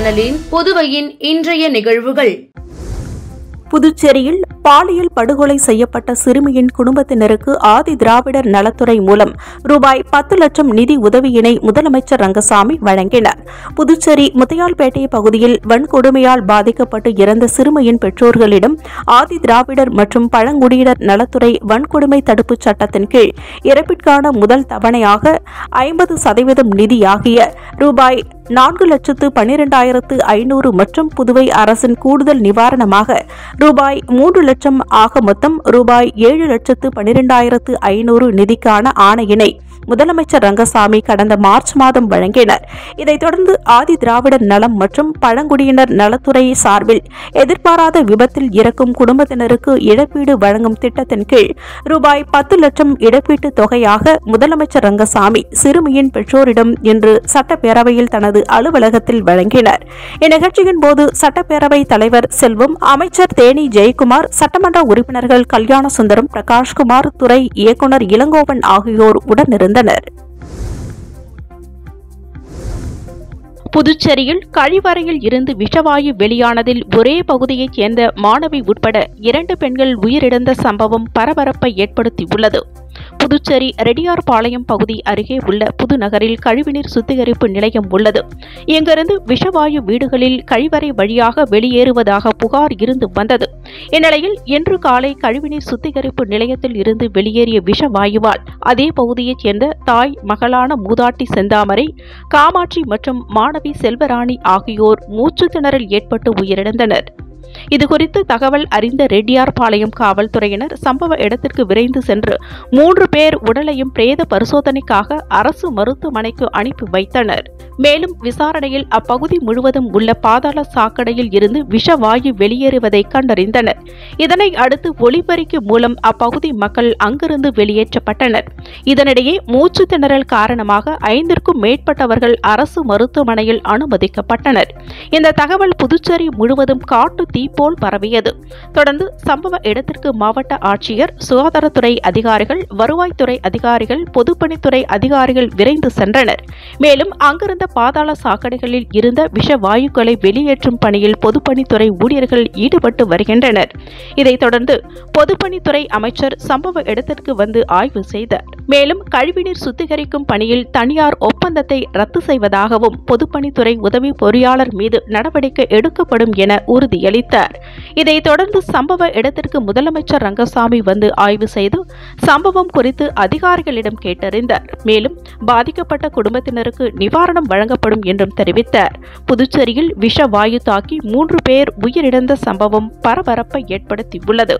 சேனலின் புதுவையின் இன்றைய நிகழ்வுகள் புதுச்சேரியில் பாலியல் படுகொலை செய்யப்பட்ட சிறுமியின் குடும்பத்தினருக்கு ஆதி திராவிடர் நலத்துறை மூலம் ரூபாய் பத்து லட்சம் நிதி உதவியினை முதலமைச்சர் ரங்கசாமி வழங்கினார் புதுச்சேரி முத்தையால்பேட்டை பகுதியில் வன்கொடுமையால் பாதிக்கப்பட்டு இறந்த சிறுமியின் பெற்றோர்களிடம் ஆதி திராவிடர் மற்றும் பழங்குடியினர் நலத்துறை வன்கொடுமை தடுப்புச் சட்டத்தின் கீழ் இறப்பிற்கான முதல் தவணையாக ஐம்பது சதவீதம் நிதியாகிய ரூபாய் நான்கு லட்சத்து பன்னிரண்டாயிரத்து ஐநூறு மற்றும் புதுவை அரசின் கூடுதல் நிவாரணமாக ரூபாய் மூன்று லட்சம் ஆக மொத்தம் ரூபாய் ஏழு லட்சத்து பன்னிரண்டாயிரத்து ஐநூறு நிதிக்கான ஆணையினை முதலமைச்சர் ரங்கசாமி கடந்த மார்ச் மாதம் வழங்கினர் இதைத் தொடர்ந்து ஆதி திராவிடர் நலம் மற்றும் பழங்குடியினர் நலத்துறை சார்பில் எதிர்பாராத விபத்தில் இறக்கும் குடும்பத்தினருக்கு இழப்பீடு வழங்கும் திட்டத்தின் கீழ் ரூபாய் பத்து லட்சம் இழப்பீட்டு தொகையாக முதலமைச்சர் ரங்கசாமி சிறுமியின் பெற்றோரிடம் இன்று சட்டப்பேரவையில் தனது அலுவலகத்தில் வழங்கினார் இந்நிகழ்ச்சியின் போது சட்டப்பேரவை தலைவர் செல்வம் அமைச்சர் தேனி ஜெயக்குமார் சட்டமன்ற உறுப்பினர்கள் கல்யாண சுந்தரம் பிரகாஷ்குமார் துறை இயக்குநர் இளங்கோவன் ஆகியோர் உடனிருந்தனர் புதுச்சேரியில் கழிவறையில் இருந்து விஷவாயு வெளியானதில் ஒரே பகுதியைச் சேர்ந்த மாணவி உட்பட இரண்டு பெண்கள் உயிரிழந்த சம்பவம் பரபரப்பை ஏற்படுத்தியுள்ளது புதுச்சேரி ரெட்டியார்பாளையம் பகுதி அருகே உள்ள புதுநகரில் கழிவுநீர் சுத்திகரிப்பு நிலையம் உள்ளது இங்கிருந்து விஷவாயு வீடுகளில் கழிவறை வழியாக வெளியேறுவதாக புகார் இருந்து வந்தது இந்நிலையில் இன்று காலை கழிவுநீர் சுத்திகரிப்பு நிலையத்தில் இருந்து வெளியேறிய விஷவாயுவால் அதே பகுதியைச் சேர்ந்த தாய் மகளான மூதாட்டி செந்தாமரை காமாட்சி மற்றும் மாணவி செல்வராணி ஆகியோர் மூச்சு திணறல் ஏற்பட்டு உயிரிழந்தனர் இதுகுறித்து தகவல் அறிந்த ரெட்டியார்பாளையம் காவல்துறையினர் சம்பவ இடத்திற்கு விரைந்து சென்று மூன்று பேர் உடலையும் பிரேத பரிசோதனைக்காக அரசு மருத்துவமனைக்கு அனுப்பி வைத்தனர் மேலும் விசாரணையில் அப்பகுதி முழுவதும் உள்ள பாதாள சாக்கடையில் இருந்து விஷவாயு வெளியேறுவதை கண்டறிந்தனர் இதனை அடுத்து ஒளிபெருக்கி மூலம் அப்பகுதி மக்கள் அங்கிருந்து வெளியேற்றப்பட்டனர் இதனிடையே மூச்சு திணறல் காரணமாக ஐந்திற்கும் மேற்பட்டவர்கள் அரசு மருத்துவமனையில் அனுமதிக்கப்பட்டனர் இந்த தகவல் புதுச்சேரி முழுவதும் காட்டு தீ போல் பரவியது தொடர்ந்து சம்பவ இடத்திற்கு மாவட்ட ஆட்சியர் சுகாதாரத்துறை அதிகாரிகள் வருவாய்த்துறை அதிகாரிகள் பொதுப்பணித்துறை அதிகாரிகள் விரைந்து சென்றனர் மேலும் அங்கிருந்த பாதாள சாக்கடைகளில் இருந்த விஷ வாயுக்களை வெளியேற்றும் பணியில் பொதுப்பணித்துறை ஊழியர்கள் ஈடுபட்டு வருகின்றனர் இதைத் தொடர்ந்து பொதுப்பணித்துறை அமைச்சர் சம்பவ இடத்திற்கு வந்து ஆய்வு செய்தார் மேலும் கழிவுநீர் சுத்திகரிக்கும் பணியில் தனியார் ஒப்பந்தத்தை ரத்து செய்வதாகவும் பொதுப்பணித்துறை உதவி பொறியாளர் மீது நடவடிக்கை எடுக்கப்படும் என உறுதியளித்தார் இதைத் தொடர்ந்து சம்பவ இடத்திற்கு முதலமைச்சர் ரங்கசாமி வந்து ஆய்வு செய்து சம்பவம் குறித்து அதிகாரிகளிடம் கேட்டறிந்தார் மேலும் பாதிக்கப்பட்ட குடும்பத்தினருக்கு நிவாரணம் வழங்கப்படும் என்றும் தெரிவித்தார் புதுச்சேரியில் விஷ வாயு தாக்கி மூன்று பேர் உயிரிழந்த சம்பவம் பரபரப்பை ஏற்படுத்தியுள்ளது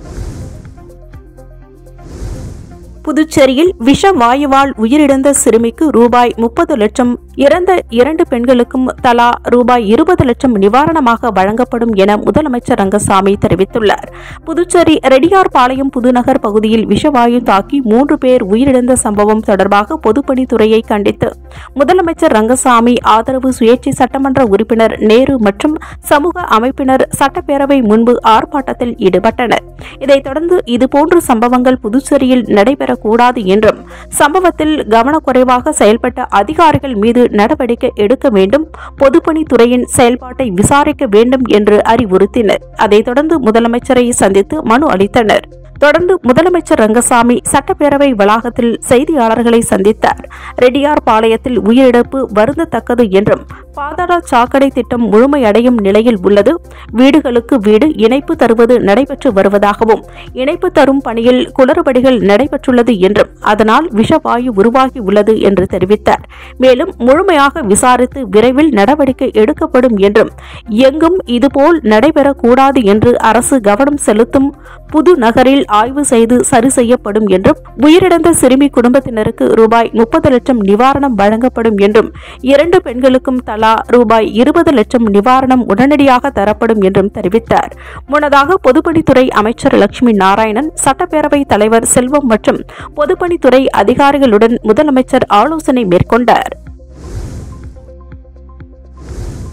புதுச்சேரியில் விஷ வாயுவால் உயிரிழந்த சிறுமிக்கு ரூபாய் முப்பது லட்சம் இறந்த இரண்டு பெண்களுக்கும் தலா ரூபாய் இருபது லட்சம் நிவாரணமாக வழங்கப்படும் என முதலமைச்சர் ரங்கசாமி தெரிவித்துள்ளார் புதுச்சேரி ரெட்டியார்பாளையம் புதுநகர் பகுதியில் விஷவாயு தாக்கி மூன்று பேர் உயிரிழந்த சம்பவம் தொடர்பாக பொதுப்பணித்துறையை கண்டித்து முதலமைச்சர் ரங்கசாமி ஆதரவு சுயேட்சை சட்டமன்ற உறுப்பினர் நேரு மற்றும் சமூக அமைப்பினர் சட்டப்பேரவை முன்பு ஆர்ப்பாட்டத்தில் ஈடுபட்டனர் இதைத் தொடர்ந்து இதுபோன்ற சம்பவங்கள் புதுச்சேரியில் நடைபெறக்கூடாது என்றும் சம்பவத்தில் கவனக்குறைவாக செயல்பட்ட அதிகாரிகள் மீது நடவடிக்கை எடுக்க வேண்டும் பொதுப்பணித்துறையின் செயல்பாட்டை விசாரிக்க வேண்டும் என்று அறிவுறுத்தினர் அதைத் தொடர்ந்து முதலமைச்சரை சந்தித்து மனு அளித்தனர் தொடர்ந்து முதலமைச்சர் ரங்கசாமி சட்டப்பேரவை வளாகத்தில் செய்தியாளர்களை சந்தித்தார் ரெட்டியார் பாளையத்தில் உயிரிழப்பு வருந்தத்தக்கது என்றும் பாதாள சாக்கடை திட்டம் முழுமையடையும் நிலையில் உள்ளது வீடுகளுக்கு வீடு இணைப்பு தருவது நடைபெற்று வருவதாகவும் இணைப்பு தரும் பணியில் குளறுபடிகள் நடைபெற்றுள்ளது என்றும் அதனால் விஷவாயு உருவாகி உள்ளது என்று தெரிவித்தார் மேலும் முழுமையாக விசாரித்து விரைவில் நடவடிக்கை எடுக்கப்படும் என்றும் எங்கும் இதுபோல் நடைபெறக்கூடாது என்று அரசு கவனம் செலுத்தும் புது நகரில் ஆய்வு செய்து சரி செய்யப்படும் என்றும் உயிரிழந்த சிறுமி குடும்பத்தினருக்கு ரூபாய் முப்பது லட்சம் நிவாரணம் வழங்கப்படும் என்றும் இரண்டு பெண்களுக்கும் தலா ரூபாய் இருபது லட்சம் நிவாரணம் உடனடியாக தரப்படும் என்றும் தெரிவித்தார் முன்னதாக பொதுப்பணித்துறை அமைச்சர் லட்சுமி நாராயணன் சட்டப்பேரவை தலைவர் செல்வம் மற்றும் பொதுப்பணித்துறை அதிகாரிகளுடன் முதலமைச்சர் ஆலோசனை மேற்கொண்டார்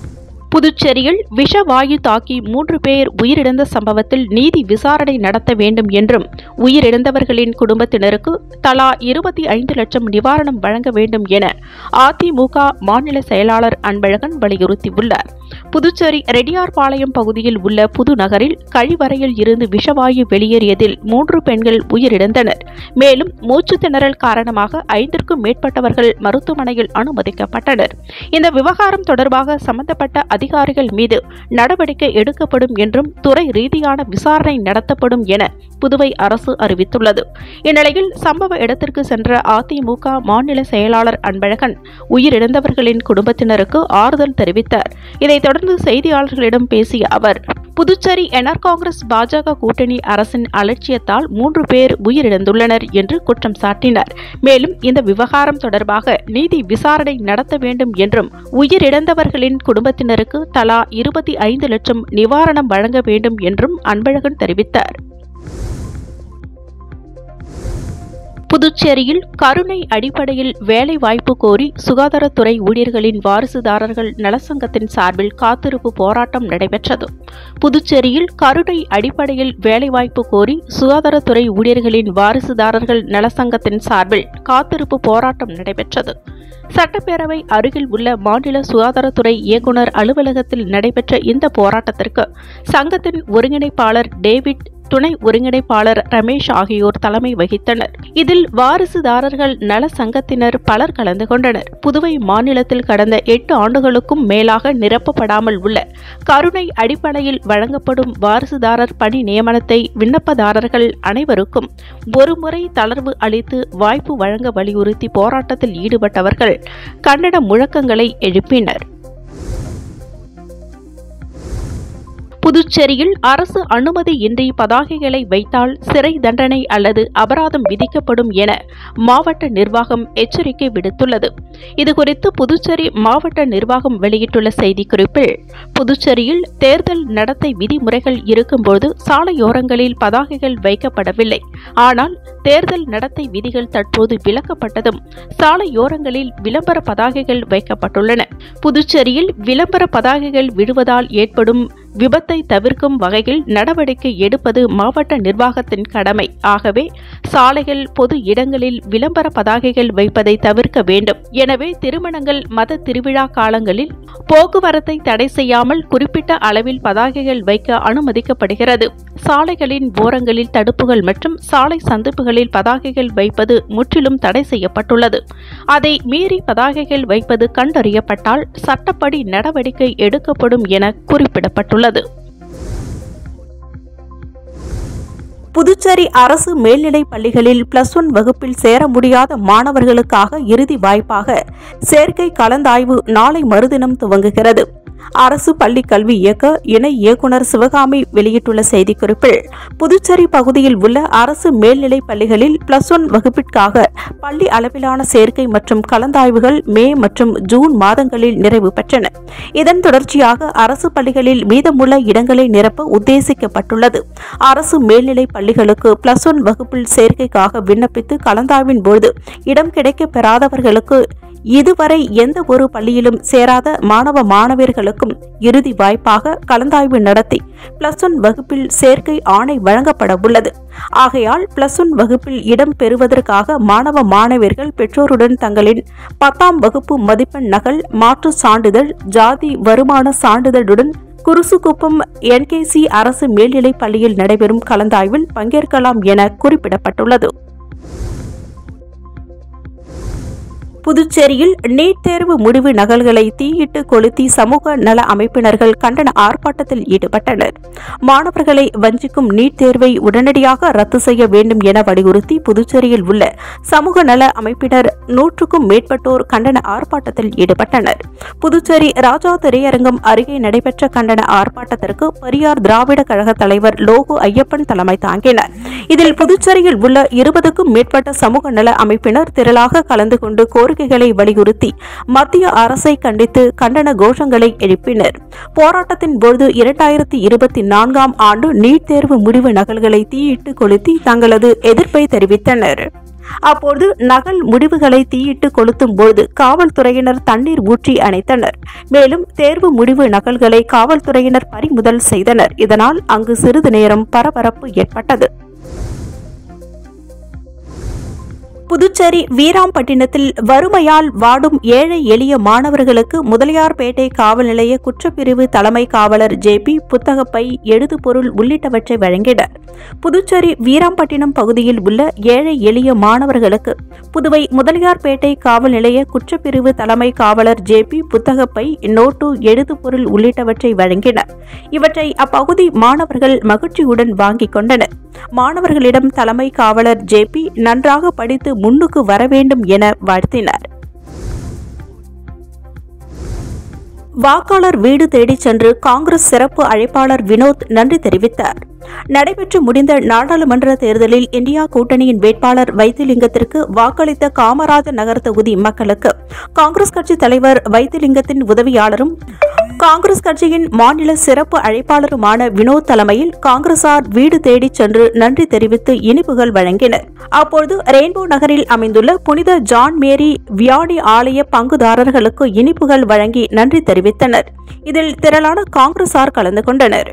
புதுச்சேரியில் விஷவாயு தாக்கி மூன்று பேர் உயிரிழந்த சம்பவத்தில் நீதி விசாரணை நடத்த வேண்டும் என்றும் உயிரிழந்தவர்களின் குடும்பத்தினருக்கு தலா இருபத்தி ஐந்து லட்சம் நிவாரணம் வழங்க வேண்டும் என அதிமுக மாநில செயலாளர் அன்பழகன் வலியுறுத்தியுள்ளார் புதுச்சேரி ரெட்டியார்பாளையம் பகுதியில் உள்ள புதுநகரில் கழிவறையில் இருந்து விஷவாயு வெளியேறியதில் மூன்று பெண்கள் உயிரிழந்தனர் மேலும் மூச்சு திணறல் காரணமாக ஐந்திற்கும் மேற்பட்டவர்கள் மருத்துவமனையில் அனுமதிக்கப்பட்டனர் இந்த விவகாரம் தொடர்பாக சம்பந்தப்பட்ட அதிகாரிகள் மீது நடவடிக்கை எடுக்கப்படும் என்றும் துறை ரீதியான விசாரணை நடத்தப்படும் என புதுவை அரசு அறிவித்துள்ளது இந்நிலையில் சம்பவ இடத்திற்கு சென்ற அதிமுக மாநில செயலாளர் அன்பழகன் உயிரிழந்தவர்களின் குடும்பத்தினருக்கு ஆறுதல் தெரிவித்தார் இதைத் தொடர்ந்து செய்தியாளர்களிடம் பேசிய அவர் புதுச்சேரி என்ஆர் காங்கிரஸ் பாஜக கூட்டணி அரசின் அலட்சியத்தால் மூன்று பேர் உயிரிழந்துள்ளனர் என்று குற்றம் சாட்டினார் மேலும் இந்த விவகாரம் தொடர்பாக நீதி விசாரணை நடத்த வேண்டும் என்றும் உயிரிழந்தவர்களின் குடும்பத்தினருக்கு தலா இருபத்தி ஐந்து லட்சம் நிவாரணம் வழங்க வேண்டும் என்றும் அன்பழகன் தெரிவித்தார் புதுச்சேரியில் கருணை அடிப்படையில் வேலை வாய்ப்பு கோரி சுகாதாரத்துறை ஊழியர்களின் வாரிசுதாரர்கள் நலசங்கத்தின் சார்பில் காத்திருப்பு போராட்டம் நடைபெற்றது புதுச்சேரியில் கருணை அடிப்படையில் வேலைவாய்ப்பு கோரி சுகாதாரத்துறை ஊழியர்களின் வாரிசுதாரர்கள் நலசங்கத்தின் சார்பில் காத்திருப்பு போராட்டம் நடைபெற்றது சட்டப்பேரவை அருகில் உள்ள மாநில சுகாதாரத்துறை இயக்குநர் அலுவலகத்தில் நடைபெற்ற இந்த போராட்டத்திற்கு சங்கத்தின் ஒருங்கிணைப்பாளர் டேவிட் துணை ஒருங்கிணைப்பாளர் ரமேஷ் ஆகியோர் தலைமை வகித்தனர் இதில் வாரிசுதாரர்கள் நல சங்கத்தினர் பலர் கலந்து கொண்டனர் புதுவை மாநிலத்தில் கடந்த எட்டு ஆண்டுகளுக்கும் மேலாக நிரப்பப்படாமல் உள்ள கருணை அடிப்படையில் வழங்கப்படும் வாரிசுதாரர் பணி நியமனத்தை விண்ணப்பதாரர்கள் அனைவருக்கும் ஒருமுறை தளர்வு அளித்து வாய்ப்பு வழங்க வலியுறுத்தி போராட்டத்தில் ஈடுபட்டவர்கள் கண்டன முழக்கங்களை எழுப்பினர் புதுச்சேரியில் அரசு அனுமதியின்றி பதாகைகளை வைத்தால் சிறை தண்டனை அல்லது அபராதம் விதிக்கப்படும் என மாவட்ட நிர்வாகம் எச்சரிக்கை விடுத்துள்ளது இதுகுறித்து புதுச்சேரி மாவட்ட நிர்வாகம் வெளியிட்டுள்ள செய்திக்குறிப்பில் புதுச்சேரியில் தேர்தல் நடத்தை விதிமுறைகள் இருக்கும்போது சாலையோரங்களில் பதாகைகள் வைக்கப்படவில்லை ஆனால் தேர்தல் நடத்தை விதிகள் தற்போது விலக்கப்பட்டதும் சாலையோரங்களில் விளம்பர பதாகைகள் வைக்கப்பட்டுள்ளன புதுச்சேரியில் விளம்பர பதாகைகள் விடுவதால் ஏற்படும் விபத்தை தவிர்க்கும் வகையில் நடவடிக்கை எடுப்பது மாவட்ட நிர்வாகத்தின் கடமை ஆகவே சாலைகள் பொது இடங்களில் விளம்பர பதாகைகள் வைப்பதை தவிர்க்க வேண்டும் எனவே திருமணங்கள் மத திருவிழா காலங்களில் போக்குவரத்தை தடை செய்யாமல் குறிப்பிட்ட அளவில் பதாகைகள் வைக்க அனுமதிக்கப்படுகிறது சாலைகளின் ஓரங்களில் தடுப்புகள் மற்றும் சாலை சந்திப்புகளில் பதாகைகள் வைப்பது முற்றிலும் தடை செய்யப்பட்டுள்ளது அதை மீறி பதாகைகள் வைப்பது கண்டறியப்பட்டால் சட்டப்படி நடவடிக்கை எடுக்கப்படும் என குறிப்பிடப்பட்டுள்ளது புதுச்சேரி அரசு மேல்நிலைப் பள்ளிகளில் பிளஸ் ஒன் வகுப்பில் சேர முடியாத மாணவர்களுக்காக இறுதி வாய்ப்பாக சேர்க்கை கலந்தாய்வு நாளை மறுதினம் துவங்குகிறது அரசு பள்ளி கல்வி இயக்க இணை இயக்குநர் சிவகாமி வெளியிட்டுள்ள செய்திக்குறிப்பில் புதுச்சேரி பகுதியில் உள்ள அரசு மேல்நிலைப் பள்ளிகளில் பிளஸ் ஒன் வகுப்பிற்காக பள்ளி அளவிலான சேர்க்கை மற்றும் கலந்தாய்வுகள் மே மற்றும் ஜூன் மாதங்களில் நிறைவு பெற்றன இதன் தொடர்ச்சியாக அரசு பள்ளிகளில் மீதமுள்ள இடங்களை நிரப்ப உத்தேசிக்கப்பட்டுள்ளது அரசு மேல்நிலைப் பள்ளிகளுக்கு பிளஸ் ஒன் வகுப்பில் சேர்க்கைக்காக விண்ணப்பித்து கலந்தாய்வின் போது இடம் கிடைக்கப் பெறாதவர்களுக்கு இதுவரை எந்த ஒரு பள்ளியிலும் சேராத மாணவ மாணவியர்களுக்கும் இறுதி வாய்ப்பாக கலந்தாய்வு நடத்தி பிளஸ் ஒன் வகுப்பில் சேர்க்கை ஆணை வழங்கப்பட உள்ளது ஆகையால் பிளஸ் ஒன் வகுப்பில் இடம் பெறுவதற்காக மாணவ மாணவியர்கள் பெற்றோருடன் தங்களின் பத்தாம் வகுப்பு மதிப்பெண் நகல் மாற்று சான்றிதழ் ஜாதி வருமான சான்றிதழுடன் குருசுகுப்பம் என்கேசி அரசு மேல்நிலைப் பள்ளியில் நடைபெறும் கலந்தாய்வில் பங்கேற்கலாம் என குறிப்பிடப்பட்டுள்ளது புதுச்சேரியில் நீட் தேர்வு முடிவு நகல்களை தீயிட்டு கொளுத்தி சமூக நல அமைப்பினர்கள் கண்டன ஆர்ப்பாட்டத்தில் ஈடுபட்டனர் மாணவர்களை வஞ்சிக்கும் நீட் தேர்வை உடனடியாக ரத்து செய்ய வேண்டும் என வலியுறுத்தி புதுச்சேரியில் உள்ள சமூக நல அமைப்பினர் நூற்றுக்கும் மேற்பட்டோர் கண்டன ஆர்ப்பாட்டத்தில் ஈடுபட்டனர் புதுச்சேரி ராஜா திரையரங்கம் அருகே நடைபெற்ற கண்டன ஆர்ப்பாட்டத்திற்கு பெரியார் திராவிட கழக தலைவர் லோகு ஐயப்பன் தலைமை தாங்கினார் இதில் புதுச்சேரியில் உள்ள இருபதுக்கும் மேற்பட்ட சமூக நல அமைப்பினர் திரளாக கலந்து கொண்டு கோரிக்கை கோரிக்கைகளை வலியுறுத்தி மத்திய அரசை கண்டித்து கண்டன கோஷங்களை எழுப்பினர் போராட்டத்தின் போது இரண்டாயிரத்தி இருபத்தி நான்காம் ஆண்டு நீட் தேர்வு முடிவு நகல்களை தீயிட்டு கொளுத்தி தங்களது எதிர்ப்பை தெரிவித்தனர் அப்போது நகல் முடிவுகளை தீயிட்டு கொளுத்தும் போது காவல்துறையினர் தண்ணீர் ஊற்றி அணைத்தனர் மேலும் தேர்வு முடிவு நகல்களை காவல்துறையினர் பறிமுதல் செய்தனர் இதனால் அங்கு சிறிது நேரம் பரபரப்பு ஏற்பட்டது புதுச்சேரி வீராம்பட்டினத்தில் வறுமையால் வாடும் ஏழை எளிய மாணவர்களுக்கு முதலியார்பேட்டை காவல் நிலைய குற்றப்பிரிவு தலைமை காவலர் ஜேபி புத்தகப்பை எழுதுபொருள் உள்ளிட்டவற்றை வழங்கினர் புதுச்சேரி வீராம்பட்டினம் பகுதியில் உள்ள ஏழை எளிய மாணவர்களுக்கு புதுவை முதலியார்பேட்டை காவல் நிலைய குற்றப்பிரிவு தலைமை காவலர் ஜேபி புத்தகப்பை நோட்டு எழுதுபொருள் உள்ளிட்டவற்றை வழங்கினர் இவற்றை அப்பகுதி மாணவர்கள் மகிழ்ச்சியுடன் வாங்கிக் கொண்டனர் மாணவர்களிடம் தலைமை காவலர் ஜேபி நன்றாக படித்து முன்னுக்கு வர வேண்டும் என வாழ்த்தினார் வாக்காளர் வீடு தேடிச் சென்று காங்கிரஸ் சிறப்பு அழைப்பாளர் வினோத் நன்றி தெரிவித்தார் நடைபெற்று முடிந்த நாடாளுமன்ற தேர்தலில் இந்தியா கூட்டணியின் வேட்பாளர் வைத்திலிங்கத்திற்கு வாக்களித்த காமராஜர் நகர் தொகுதி மக்களுக்கு காங்கிரஸ் கட்சி தலைவர் வைத்திலிங்கத்தின் உதவியாளரும் காங்கிரஸ் கட்சியின் மாநில சிறப்பு அழைப்பாளருமான வினோத் தலைமையில் காங்கிரசார் வீடு தேடிச் சென்று நன்றி தெரிவித்து இனிப்புகள் வழங்கினர் அப்போது ரெயின்போ நகரில் அமைந்துள்ள புனித ஜான் மேரி வியாடி ஆலய பங்குதாரர்களுக்கு இனிப்புகள் வழங்கி நன்றி தெரிவித்தனர் இதில் திரளான காங்கிரசார் கலந்து கொண்டனர்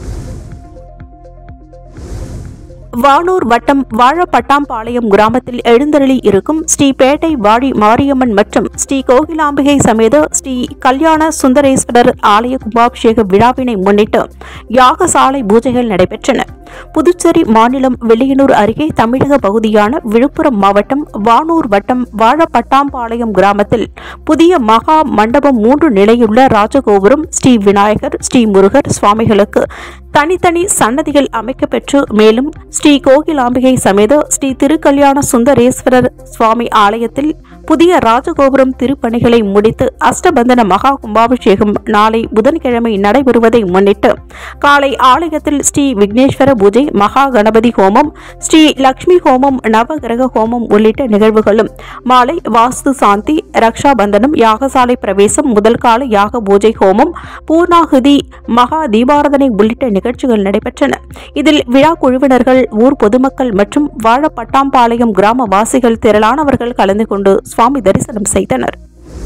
வானூர் வட்டம் வாழப்பட்டாம்பாளையம் கிராமத்தில் எழுந்தருளி இருக்கும் ஸ்ரீ பேட்டை வாடி மாரியம்மன் மற்றும் ஸ்ரீ கோகிலாம்பிகை சமேத ஸ்ரீ கல்யாண சுந்தரேஸ்வரர் ஆலய கும்பாபிஷேக விழாவினை முன்னிட்டு யாகசாலை பூஜைகள் நடைபெற்றன புதுச்சேரி மாநிலம் வெள்ளியனூர் அருகே தமிழக பகுதியான விழுப்புரம் மாவட்டம் வானூர் வட்டம் வாழப்பட்டாம்பாளையம் கிராமத்தில் புதிய மகா மண்டபம் மூன்று நிலையுள்ள ராஜகோபுரம் ஸ்ரீ விநாயகர் ஸ்ரீ முருகர் சுவாமிகளுக்கு தனித்தனி சன்னதிகள் அமைக்கப்பெற்று மேலும் ஸ்ரீ கோகிலாம்பிகை சமேத ஸ்ரீ திருக்கல்யாண சுந்தரேஸ்வரர் சுவாமி ஆலயத்தில் புதிய ராஜகோபுரம் திருப்பணிகளை முடித்து அஷ்டபந்தன மகா கும்பாபிஷேகம் நாளை புதன்கிழமை நடைபெறுவதை முன்னிட்டு காலை ஆலயத்தில் ஸ்ரீ விக்னேஸ்வர பூஜை மகா கணபதி ஹோமம் ஸ்ரீ லக்ஷ்மி ஹோமம் நவகிரக ஹோமம் உள்ளிட்ட நிகழ்வுகளும் மாலை வாஸ்து சாந்தி ரக்ஷாபந்தனம் யாகசாலை பிரவேசம் முதல் கால யாக பூஜை ஹோமம் பூர்ணாகுதி மகா தீபாராதனை உள்ளிட்ட நிகழ்ச்சிகள் நடைபெற்றன இதில் விழா குழுவினர்கள் ஊர் பொதுமக்கள் மற்றும் வாழப்பட்டாம்பாளையம் கிராமவாசிகள் திரளானவர்கள் கலந்து கொண்டு சுவாமி தரிசனம் செய்தனர்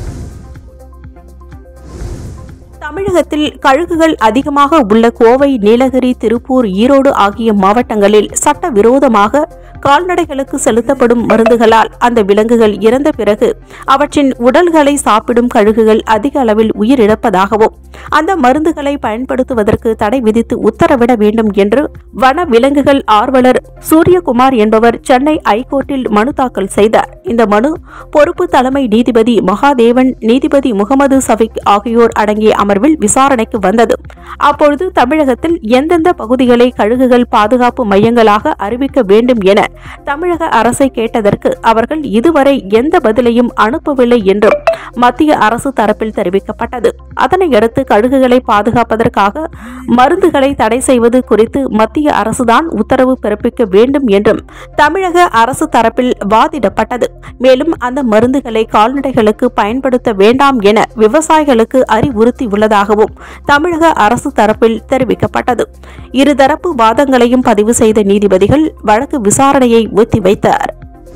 தமிழகத்தில் கழுகுகள் அதிகமாக உள்ள கோவை நீலகிரி திருப்பூர் ஈரோடு ஆகிய மாவட்டங்களில் சட்டவிரோதமாக கால்நடைகளுக்கு செலுத்தப்படும் மருந்துகளால் அந்த விலங்குகள் இறந்த பிறகு அவற்றின் உடல்களை சாப்பிடும் கழுகுகள் அதிக அளவில் உயிரிழப்பதாகவும் அந்த மருந்துகளை பயன்படுத்துவதற்கு தடை விதித்து உத்தரவிட வேண்டும் என்று வன விலங்குகள் ஆர்வலர் சூரியகுமார் என்பவர் சென்னை ஐகோர்ட்டில் மனு தாக்கல் செய்தார் இந்த மனு பொறுப்பு தலைமை நீதிபதி மகாதேவன் நீதிபதி முகமது சபிக் ஆகியோர் அடங்கிய அமர்வில் விசாரணைக்கு வந்தது அப்பொழுது தமிழகத்தில் எந்தெந்த பகுதிகளை கழுகுகள் பாதுகாப்பு மையங்களாக அறிவிக்க வேண்டும் என தமிழக அரசை கேட்டதற்கு அவர்கள் இதுவரை எந்த பதிலையும் அனுப்பவில்லை என்றும் மத்திய அரசு தரப்பில் தெரிவிக்கப்பட்டது அதனையடுத்து கழுகுகளை பாதுகாப்பதற்காக மருந்துகளை தடை செய்வது குறித்து மத்திய அரசுதான் உத்தரவு பிறப்பிக்க வேண்டும் என்றும் தமிழக அரசு தரப்பில் வாதிடப்பட்டது மேலும் அந்த மருந்துகளை கால்நடைகளுக்கு பயன்படுத்த வேண்டாம் என விவசாயிகளுக்கு அறிவுறுத்தியுள்ளதாகவும் தமிழக அரசு தரப்பில் தெரிவிக்கப்பட்டது இருதரப்பு வாதங்களையும் பதிவு செய்த நீதிபதிகள் வழக்கு விசாரணையை ஒத்திவைத்தார்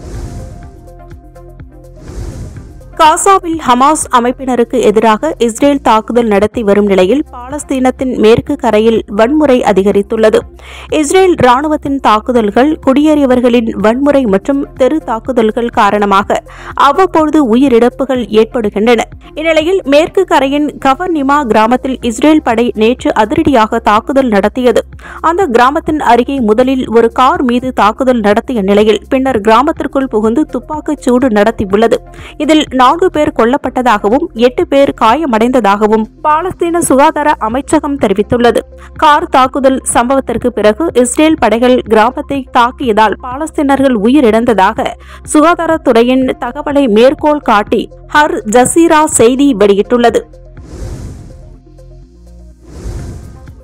காசாவில் ஹமாஸ் அமைப்பினருக்கு எதிராக இஸ்ரேல் தாக்குதல் நடத்தி வரும் நிலையில் பாலஸ்தீனத்தின் மேற்கு கரையில் வன்முறை அதிகரித்துள்ளது இஸ்ரேல் ராணுவத்தின் தாக்குதல்கள் குடியேறியவர்களின் வன்முறை மற்றும் தெரு தாக்குதல்கள் காரணமாக அவ்வப்பொழுது உயிரிழப்புகள் ஏற்படுகின்றன இந்நிலையில் மேற்கு கரையின் கவர்னிமா கிராமத்தில் இஸ்ரேல் படை நேற்று அதிரடியாக தாக்குதல் நடத்தியது அந்த கிராமத்தின் அருகே முதலில் ஒரு கார் மீது தாக்குதல் நடத்திய நிலையில் பின்னர் கிராமத்திற்குள் புகுந்து துப்பாக்கிச் சூடு நடத்தியுள்ளது இதில் நான்கு பேர் கொல்லப்பட்டதாகவும் எட்டு பேர் காயமடைந்ததாகவும் பாலஸ்தீன சுகாதார அமைச்சகம் தெரிவித்துள்ளது கார் தாக்குதல் சம்பவத்திற்கு பிறகு இஸ்ரேல் படைகள் கிராமத்தை தாக்கியதால் பாலஸ்தீனர்கள் உயிரிழந்ததாக சுகாதாரத்துறையின் தகவலை மேற்கோள் காட்டி ஹர் ஜசீரா செய்தி வெளியிட்டுள்ளது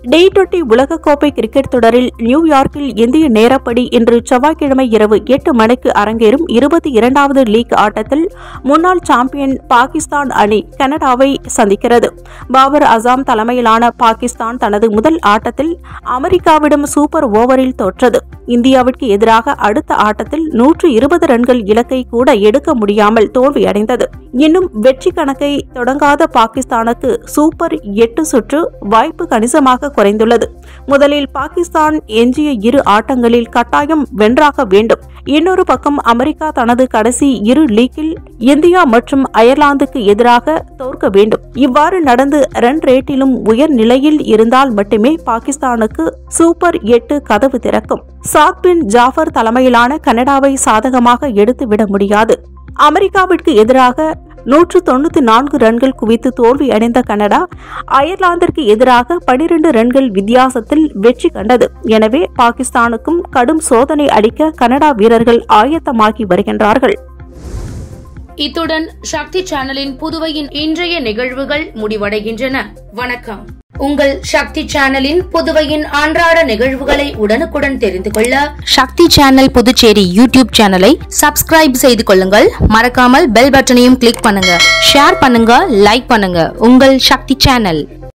டி டுவெண்டி உலகக்கோப்பை கிரிக்கெட் தொடரில் நியூயார்க்கில் இந்திய நேரப்படி இன்று செவ்வாய்க்கிழமை இரவு எட்டு மணிக்கு அரங்கேறும் இருபத்தி இரண்டாவது லீக் ஆட்டத்தில் முன்னாள் சாம்பியன் பாகிஸ்தான் அணி கனடாவை சந்திக்கிறது பாபர் அசாம் தலைமையிலான பாகிஸ்தான் தனது முதல் ஆட்டத்தில் அமெரிக்காவிடம் சூப்பர் ஓவரில் தோற்றது இந்தியாவிற்கு எதிராக அடுத்த ஆட்டத்தில் நூற்று இருபது ரன்கள் இலக்கை கூட எடுக்க முடியாமல் தோல்வியடைந்தது இன்னும் வெற்றி கணக்கை தொடங்காத பாகிஸ்தானுக்கு சூப்பர் எட்டு சுற்று வாய்ப்பு கணிசமாக குறைந்துள்ளது முதலில் பாகிஸ்தான் எஞ்சிய இரு ஆட்டங்களில் கட்டாயம் வென்றாக வேண்டும் இன்னொரு பக்கம் அமெரிக்கா தனது கடைசி இரு லீக்கில் இந்தியா மற்றும் அயர்லாந்துக்கு எதிராக தோற்க வேண்டும் இவ்வாறு நடந்து ரன் ரேட்டிலும் உயர் நிலையில் இருந்தால் மட்டுமே பாகிஸ்தானுக்கு சூப்பர் எட்டு கதவு திறக்கும் சாத் பின் ஜாஃபர் தலைமையிலான கனடாவை சாதகமாக எடுத்துவிட முடியாது அமெரிக்காவிற்கு எதிராக நூற்று தொண்ணூத்தி நான்கு ரன்கள் குவித்து தோல்வி அடைந்த கனடா அயர்லாந்திற்கு எதிராக பனிரெண்டு ரன்கள் வித்தியாசத்தில் வெற்றி கண்டது எனவே பாகிஸ்தானுக்கும் கடும் சோதனை அளிக்க கனடா வீரர்கள் ஆயத்தமாகி வருகின்றார்கள் இத்துடன் சக்தி சேனலின் புதுவையின் இன்றைய நிகழ்வுகள் முடிவடைகின்றன வணக்கம் உங்கள் சக்தி சேனலின் புதுவையின் அன்றாட நிகழ்வுகளை உடனுக்குடன் தெரிந்து கொள்ள சக்தி சேனல் புதுச்சேரி யூடியூப் சேனலை சப்ஸ்கிரைப் செய்து கொள்ளுங்கள் மறக்காமல் பெல் பட்டனையும் கிளிக் பண்ணுங்க ஷேர் பண்ணுங்க லைக் பண்ணுங்க உங்கள் சக்தி சேனல்